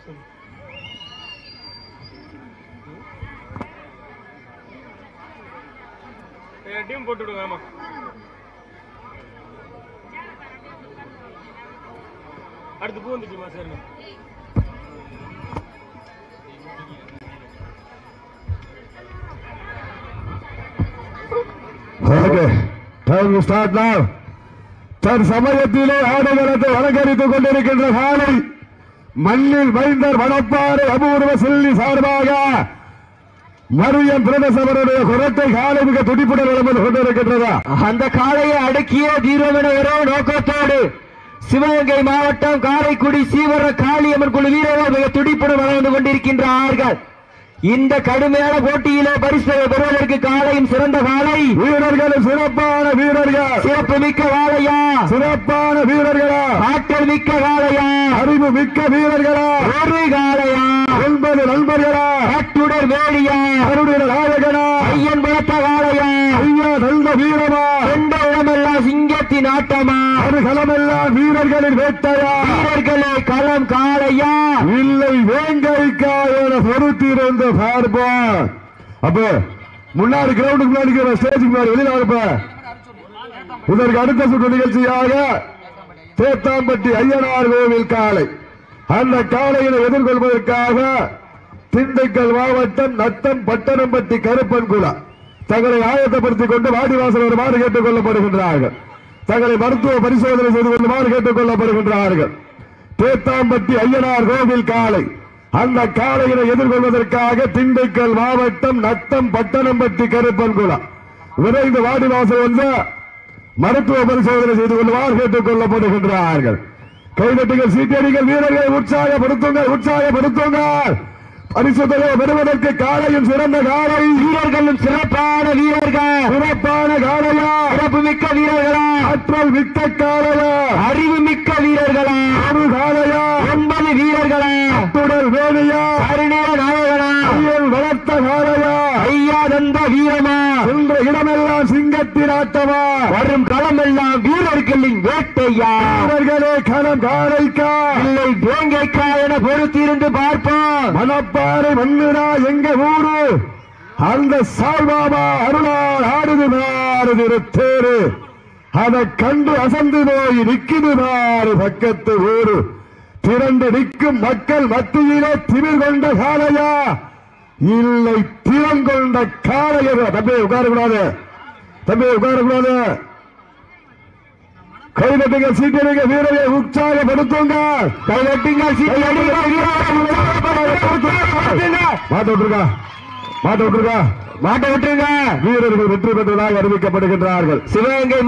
Team போட்டு விடுங்க ஆமா அடுத்து பூ வந்துச்சுமா சரிண்ணா Okay, time to start now. தற்சமயத்திலே ஆடுகளத்தை அலங்கரித்துக் கொண்டிருக்கின்ற காலை மண்ணில் மைந்தர் வடப்பாறை அபூர்வ செல்லி சார்பாக மரியம் பிரதசவருடைய குரட்டை காலை மிக துடிப்புடன் விளம்பரம் கொண்டிருக்கின்றதா அந்த காளையை அடக்கிய தீரம் என ஒரே நோக்கத்தோடு சிவகங்கை மாவட்டம் காரைக்குடி சீவர காளியம்மன் குழு வீரர்கள் மிக துடிப்புடன் வளர்ந்து கொண்டிருக்கின்றார்கள் இந்த கடுமையான போட்டியிலே பரிசு பெறுவதற்கு காளையும் சிறந்த காளை வீரர்களும் சிறப்பான வீரர்கள் சிறப்பு மிக்க காளையா சிறப்பான வீரர்களா ஆற்றல் மிக்க காளையா அறிவு மிக்க வீரர்களா ஒரு காளையா ஒன்பது நண்பர்களா கட்டுடர் வேடியா அருடைய நாயகனா ஐயன் பலத்த காளையா ஐயா நல்ல வீரமா எந்த இடமெல்லாம் சிங்கத்தின் ஆட்டமா அருகலமெல்லாம் வீரர்களின் வேட்டையா வீரர்களே களம் காளையா இல்லை வேங்கைக்கா என பொறுத்திருந்த பார்ப்பா அப்ப முன்னாடி கிரவுண்டுக்கு முன்னாடி இருக்கிற ஸ்டேஜுக்கு முன்னாடி வெளியில இருப்ப இதற்கு அடுத்த சுற்று நிகழ்ச்சியாக தேத்தாம்பட்டி ஐயனார் கோவில் காலை அந்த காலையினை எதிர்கொள்வதற்காக திண்டுக்கல் மாவட்டம் நத்தம் பட்டணம்பட்டி கருப்பன்குளா தங்களை ஆயத்தப்படுத்திக் கொண்டு வாடிவாசல் வருமாறு கேட்டுக் கொள்ளப்படுகின்றார்கள் தங்களை மருத்துவ பரிசோதனை செய்து கொள்ளுமாறு கேட்டுக் கொள்ளப்படுகின்றார்கள் தேத்தாம்பட்டி ஐயனார் கோவில் காலை அந்த காலையினை எதிர்கொள்வதற்காக திண்டுக்கல் மாவட்டம் நத்தம் பட்டணம்பட்டி கருப்பன்குளம் விரைந்து வாடிவாசல் வந்து மருத்துவ பரிசோதனை செய்து கொள்ளுமாறு கேட்டுக் கொள்ளப்படுகின்றார்கள் கைதட்டுகள் சீட்டடிகள் வீரர்களை உற்சாகப்படுத்துங்கள் உற்சாகப்படுத்துங்கள் பரிசுத்தலை பெறுவதற்கு காலையும் சிறந்த காலை வீரர்களும் சிறப்பான வீரர்கள் சிறப்பான காலையா சிறப்பு மிக்க வீரர்களா ஆற்றல் மிக்க காலையா அறிவு மிக்க வீரர்களா ஒரு காலையா ஒன்பது வீரர்களா துடல் வேணியா கருணீர நாயகனா ஐயன் வளர்த்த காலையா ஐயா தந்த வீரமா சென்ற இடமெல்லாம் சிங்கத்தின் ஆட்டமா வரும் களமெல்லாம் வீரர்களின் வேட்டையா வீரர்களே களம் காலைக்கா இல்லை வேங்கைக்கா என பொறுத்திருந்து பார்ப்போம் மணப்பாறை மண்ணுடா எங்க ஊரு அந்த சாய்பாபா அருளால் ஆடுது மாறுது தேரு அதை கண்டு அசந்து போய் நிக்குது மாறு பக்கத்து ஊரு திரண்டு நிற்கும் மக்கள் மத்தியிலே திமிர் கொண்ட காளையா இல்லை திறங்கொண்ட காளையா தம்பி உட்காரக்கூடாது தம்பி உட்காரக்கூடாது கைதட்டுங்க சீட்டடிங்க வீரரை உற்சாகப்படுத்துங்க கைதட்டுங்க சீட்டடிங்க மாட்ட விட்டுருக்கா மாட்ட விட்டுருக்கா மாட்ட விட்டுருங்க வீரர்கள் வெற்றி பெற்றதாக அறிவிக்கப்படுகின்றார்கள் சிவகங்கை